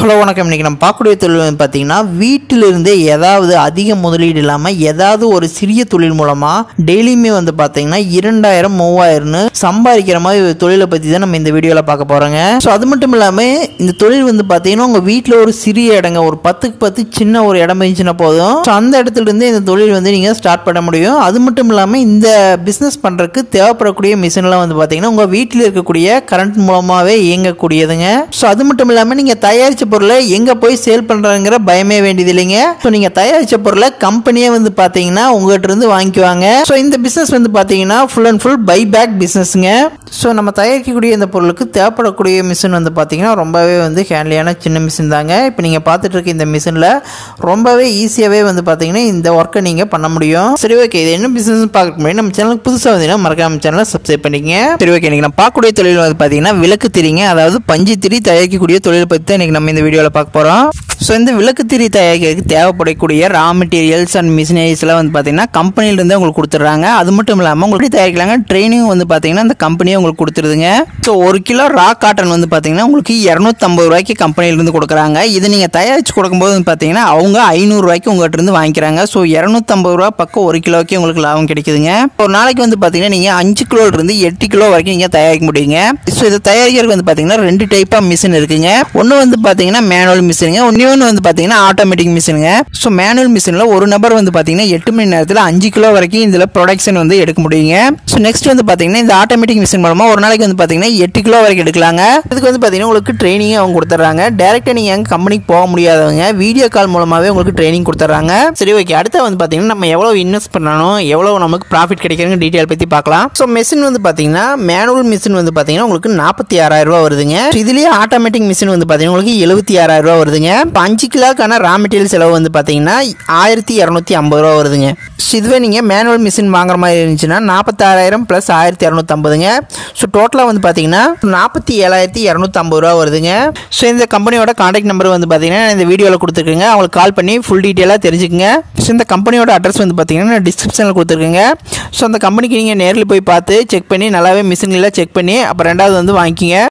hello வணக்கம் இன்றைக்கி நம்ம பார்க்கக்கூடிய தொழில் வந்து பார்த்தீங்கன்னா வீட்டிலிருந்தே ஏதாவது அதிக முதலீடு இல்லாமல் ஏதாவது ஒரு சிறிய தொழில் மூலமாக டெய்லியுமே வந்து பார்த்தீங்கன்னா இரண்டாயிரம் மூவாயிரம்னு சம்பாதிக்கிற மாதிரி ஒரு தொழிலை பற்றி தான் நம்ம இந்த வீடியோவில் பார்க்க போகிறோங்க ஸோ அது மட்டும் இல்லாமல் இந்த தொழில் வந்து பார்த்தீங்கன்னா உங்கள் வீட்டில் ஒரு சிறிய இடங்க ஒரு பத்துக்கு பத்து சின்ன ஒரு இடம் இருந்துச்சுன்னா போதும் ஸோ அந்த இடத்துல இருந்து இந்த தொழில் வந்து நீங்கள் ஸ்டார்ட் பண்ண முடியும் அது மட்டும் இல்லாமல் இந்த பிஸ்னஸ் பண்ணுறதுக்கு தேவைப்படக்கூடிய மிஷின்லாம் வந்து பார்த்தீங்கன்னா உங்கள் வீட்டில் இருக்கக்கூடிய கரண்ட் மூலமாகவே இயங்கக்கூடியதுங்க ஸோ அது மட்டும் இல்லாமல் நீங்கள் தயாரித்த பொருளை எங்கே போய் சேல் பண்ணுறாங்கிற பயமே வேண்டியது இல்லைங்க ஸோ நீங்கள் தயாரித்த பொருளை கம்பெனியே வந்து பார்த்தீங்கன்னா உங்கள்கிட்ட இருந்து வாங்கிக்குவாங்க ஸோ இந்த பிஸ்னஸ் வந்து பார்த்தீங்கன்னா full and full buy back பிஸ்னஸ்ங்க ஸோ நம்ம தயாரிக்கக்கூடிய இந்த பொருளுக்கு தேவைப்படக்கூடிய மிஷின் வந்து பார்த்தீங்கன்னா ரொம்பவே வந்து ஹேண்ட்லியான சின்ன மிஷின் தாங்க இப்போ நீங்கள் பார்த்துட்டு இருக்க இந்த மிஷினில் ரொம்பவே ஈஸியாகவே வந்து பார்த்தீங்கன்னா இந்த ஒர்க்கை நீங்கள் பண்ண முடியும் சரி ஓகே இது என்ன பிஸ்னஸ் பார்க்க முடியும் நம்ம சேனலுக்கு புதுசாக வந்தீங்கன்னா மறக்காம சேனலை சப்ஸ்கிரைப் பண்ணிக்கங்க சரி ஓகே இன்றைக்கி நம்ம பார்க்கக்கூடிய தொழில் வந்து பார்த்தீங்கன்னா விளக்கு திரிங்க அதாவது பஞ்சு திரி தயாரிக்கக்கூடிய தொழிலை பற்றி தான் இன்றைக்கி நம்ம இந்த வீடியோவில் பார்க்க போகிறோம் ஸோ இந்த விளக்கு திரி தயாரிக்கிறதுக்கு தேவைப்படக்கூடிய ரா மெட்டீரியல்ஸ் அண்ட் மிஷினரிஸ்லாம் வந்து பார்த்தீங்கன்னா கம்பெனிலேருந்து உங்களுக்கு கொடுத்துட்றாங்க அது மட்டும் இல்லாமல் உங்களுக்கு எப்படி தயாரிக்கலாங்க ட்ரைனிங் வந்து பார்த்தீங்கன்னா அந்த கம்பெனியே உங்களுக்கு கொடுத்துருதுங்க ஸோ ஒரு கிலோ ரா காட்டன் வந்து பார்த்தீங்கன்னா உங்களுக்கு இரநூத்தம்பது ரூபாய்க்கு கம்பெனிலேருந்து கொடுக்குறாங்க இது நீங்கள் தயாரித்து கொடுக்கும்போது வந்து பார்த்தீங்கன்னா அவங்க ஐநூறுரூவாய்க்கு உங்கள்கிட்ட இருந்து வாங்கிக்கிறாங்க ஸோ இரநூத்தம்பது ரூபா பக்கம் ஒரு கிலோக்கே உங்களுக்கு லாபம் கிடைக்குதுங்க ஒரு நாளைக்கு வந்து பார்த்தீங்கன்னா நீங்கள் அஞ்சு கிலோலேருந்து எட்டு கிலோ வரைக்கும் நீங்கள் தயாரிக்க முடியுங்க ஸோ இதை தயாரிக்கிறதுக்கு வந்து பார்த்தீங்கன்னா ரெண்டு டைப்பாக மிஷின் இருக்குங்க ஒன்று வந்து பார்த்தீங்கன்னா மேனுவல் மிஷினுங்க இன்னொன்று வந்து பார்த்தீங்கன்னா ஆட்டோமேட்டிக் மிஷினுங்க ஸோ மேனுவல் மிஷினில் ஒரு நபர் வந்து பார்த்தீங்கன்னா எட்டு மணி நேரத்தில் அஞ்சு கிலோ வரைக்கும் இதில் ப்ரொடக்ஷன் வந்து எடுக்க முடியுங்க ஸோ நெக்ஸ்ட் வந்து பார்த்தீங்கன்னா இந்த ஆட்டோமேட்டிக் மிஷின் மூலமாக ஒரு நாளைக்கு வந்து பார்த்தீங்கன்னா எட்டு கிலோ வரைக்கும் எடுக்கலாங்க இதுக்கு வந்து பார்த்தீங்கன்னா உங்களுக்கு ட்ரைனிங் அவங்க கொடுத்துட்றாங்க டேரெக்டாக நீங்கள் எங்கள் கம்பெனிக்கு போக முடியாதவங்க வீடியோ கால் மூலமாகவே உங்களுக்கு ட்ரைனிங் கொடுத்துட்றாங்க சரி ஓகே அடுத்து வந்து பார்த்தீங்கன்னா நம்ம எவ்வளோ இன்வெஸ்ட் பண்ணணும் எவ்வளோ நமக்கு ப்ராஃபிட் கிடைக்கிறங்க டீட்டெயில் பற்றி பார்க்கலாம் ஸோ மிஷின் வந்து பார்த்தீங்கன்னா மேனுவல் மிஷின் வந்து பார்த்தீங்கன்னா உங்களுக்கு நாற்பத்தி ஆறாயிரம் ரூபா வருதுங்க So இதுலயே ஆட்டோமேட்டிக் மிஷின் வந்து பார்த்தீங்கன்னா உங்களுக்கு எழுபத்தி ஆறாயிரம் ரூபா வருதுங்க இப்போ அஞ்சு கிலோக்கான ரா மெட்டீரியல் செலவு வந்து பார்த்தீங்கன்னா ஆயிரத்தி இரநூத்தி ஐம்பது ரூபா வருதுங்க So இதுவே நீங்கள் மேனுவல் மிஷின் வாங்குற மாதிரி இருந்துச்சுன்னா நாற்பத்தாறாயிரம் ப்ளஸ் ஆயிரத்தி இரநூத்தம்பதுங்க ஸோ டோட்டலாக வந்து பார்த்தீங்கன்னா நாற்பத்தி ஏழாயிரத்தி இரநூத்தம்பது ரூபா வருதுங்க ஸோ இந்த கம்பெனியோட காண்டாக்ட் நம்பர் வந்து பார்த்தீங்கன்னா இந்த வீடியோவில் கொடுத்துருக்குங்க அவங்களுக்கு கால் பண்ணி ஃபுல் டீட்டெயிலாக தெரிஞ்சுக்குங்க ஸோ இந்த கம்பெனியோட அட்ரஸ் வந்து பார்த்தீங்கன்னா டிஸ்கிரிப்ஷனில் கொடுத்துருக்குங்க ஸோ அந்த கம்பெனிக்கு நீங்கள் நேரில் போய் பார்த்து செக் பண்ணி நல்லாவே மிஷின்லாம் செக் பண்ணி அப்புறம் ரெண்டாவது வந்து வாங்கிக்கிங்க